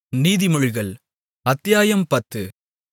நீதிமொழிகள் அத்தியாயம் பத்து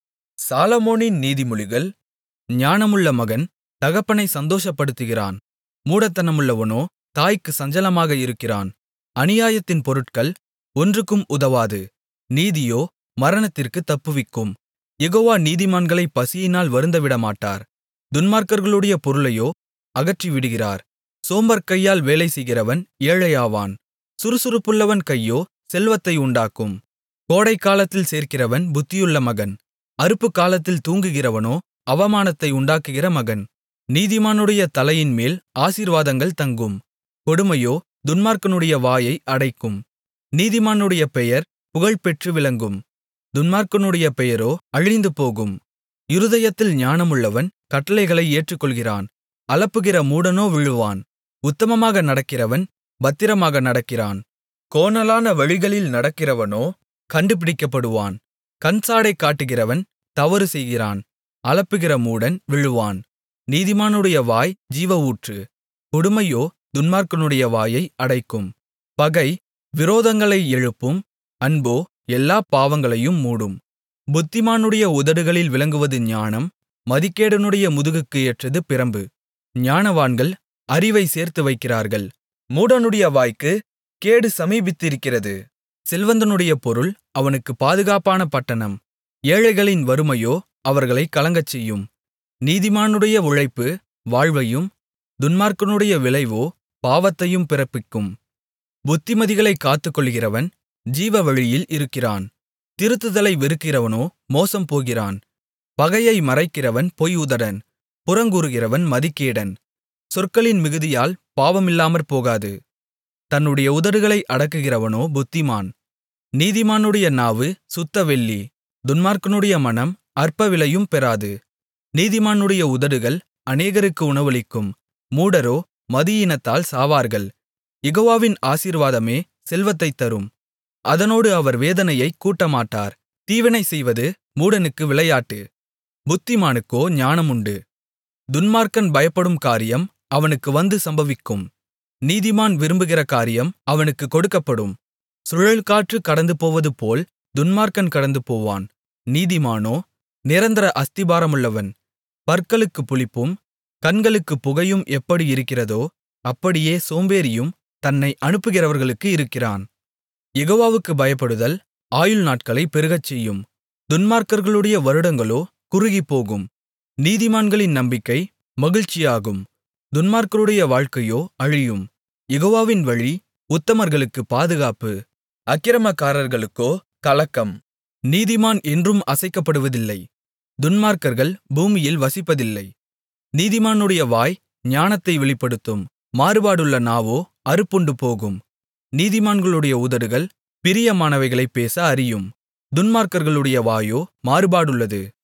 சாலொமோனின் நீதிமொழிகள் ஞானமுள்ள மகன் தகப்பனைச் சந்தோஷப்படுத்துகிறான் மூடத்தனமுள்ளவனோ தாய்க்குச் சஞ்சலமாக இருக்கிறான் அநியாயத்தின் பொருட்கள் ஒன்றுக்கும் உதவாது நீதியோ மரணத்திற்குத் தப்புவிக்கும் யெகோவா நீதிமான்களைப் பசியினால் வருந்தவிடமாட்டார் துன்மார்க்கர்களுடைய பொருளையோ அகற்றிவிடுகிறார் சோம்பர் கையால் வேலைசெய்கிறவன் ஏழையாவான் சுறுசுறுப்புள்ளவன் கையோ செல்வத்தை உண்டாக்கும் கோடைக்காலத்தில் சேர்க்கிறவன் புத்தியுள்ள மகன் அறுப்புக்காலத்தில் தூங்குகிறவனோ அவமானத்தை உண்டாக்குகிற மகன் நீதிமானுடைய தலையின்மேல் ஆசீர்வாதங்கள் தங்கும் கொடுமையோ துன்மார்க்கனுடைய வாயை அடைக்கும் நீதிமானுடைய பெயர் புகழ்பெற்று விளங்கும் துன்மார்க்கனுடைய பெயரோ அழிந்துபோகும் இருதயத்தில் ஞானமுள்ளவன் கட்டளைகளை ஏற்றுக்கொள்கிறான் அலப்புகிற மூடனோ விழுவான் உத்தமமாக நடக்கிறவன் பத்திரமாக நடக்கிறான் கோணலான வழிகளில் நடக்கிறவனோ கண்டுபிடிக்கப்படுவான் கண்சாடை காட்டுகிறவன் தவறு செய்கிறான் அலப்புகிற மூடன் விழுவான் நீதிமானுடைய வாய் ஜீவஊற்று கொடுமையோ துன்மார்க்கனுடைய வாயை அடைக்கும் பகை விரோதங்களை எழுப்பும் அன்போ எல்லாப் பாவங்களையும் மூடும் புத்திமானுடைய உதடுகளில் விளங்குவது ஞானம் மதிகேடனுடைய முதுகுக்கு ஏற்றது பிரம்பு ஞானவான்கள் அறிவை சேர்த்து வைக்கிறார்கள் மூடனுடைய வாய்க்கு கேடு சமீபித்திருக்கிறது செல்வந்தனுடைய பொருள் அவனுக்கு பாதுகாப்பான பட்டணம் ஏழைகளின் வறுமையோ அவர்களைக் கலங்கச்செய்யும் நீதிமானுடைய உழைப்பு வாழ்வையும் துன்மார்க்கனுடைய விளைவோ பாவத்தையும் பிறப்பிக்கும் புத்திமதிகளைக் காத்துக்கொள்கிறவன் ஜீவவழியில் இருக்கிறான் திருத்துதலை வெறுக்கிறவனோ மோசம் போகிறான் பகையை மறைக்கிறவன் பொய் உதடன் புறங்கூறுகிறவன் மதிகேடன் சொற்களின் மிகுதியால் பாவமில்லாமற் போகாது தன்னுடைய உதடுகளை அடக்குகிறவனோ புத்திமான் நீதிமானுடைய நாவு சுத்த வெள்ளி துன்மார்க்கனுடைய மனம் அற்ப விலையும் பெறாது நீதிமானுடைய உதடுகள் அநேகருக்கு உணவளிக்கும் மூடரோ மதியீனத்தால் சாவார்கள் யெகோவாவின் ஆசீர்வாதமே செல்வத்தைத் தரும் அதனோடு அவர் வேதனையைக் கூட்டமாட்டார் தீவினை செய்வது மூடனுக்கு விளையாட்டு புத்திமானுக்கோ ஞானமுண்டு துன்மார்க்கன் பயப்படும் காரியம் அவனுக்கு வந்து சம்பவிக்கும் நீதிமான் விரும்புகிற காரியம் அவனுக்கு கொடுக்கப்படும் சுழல்காற்று கடந்து போவது போல் துன்மார்க்கன் கடந்து போவான் நீதிமானோ நிரந்தர அஸ்திபாரமுள்ளவன் பற்களுக்கு புளிப்பும் கண்களுக்கு புகையும் எப்படி இருக்கிறதோ அப்படியே சோம்பேறியும் தன்னை அனுப்புகிறவர்களுக்கு இருக்கிறான் யெகோவாவுக்கு பயப்படுதல் ஆயுள் நாட்களை பெருகச் செய்யும் துன்மார்க்கர்களுடைய வருடங்களோ குறுகிப்போகும் நீதிமான்களின் நம்பிக்கை மகிழ்ச்சியாகும் துன்மார்க்கருடைய வாழ்க்கையோ அழியும் யெகோவாவின் வழி உத்தமர்களுக்கு பாதுகாப்பு அக்கிரமக்காரர்களுக்கோ கலக்கம் நீதிமான் என்றும் அசைக்கப்படுவதில்லை துன்மார்க்கர்கள் பூமியில் வசிப்பதில்லை நீதிமானுடைய வாய் ஞானத்தை வெளிப்படுத்தும் மாறுபாடுள்ள நாவோ அறுப்புண்டு போகும் நீதிமான்களுடைய உதடுகள் பிரியமானவைகளைப் பேச அறியும் துன்மார்க்கர்களுடைய வாயோ மாறுபாடுள்ளது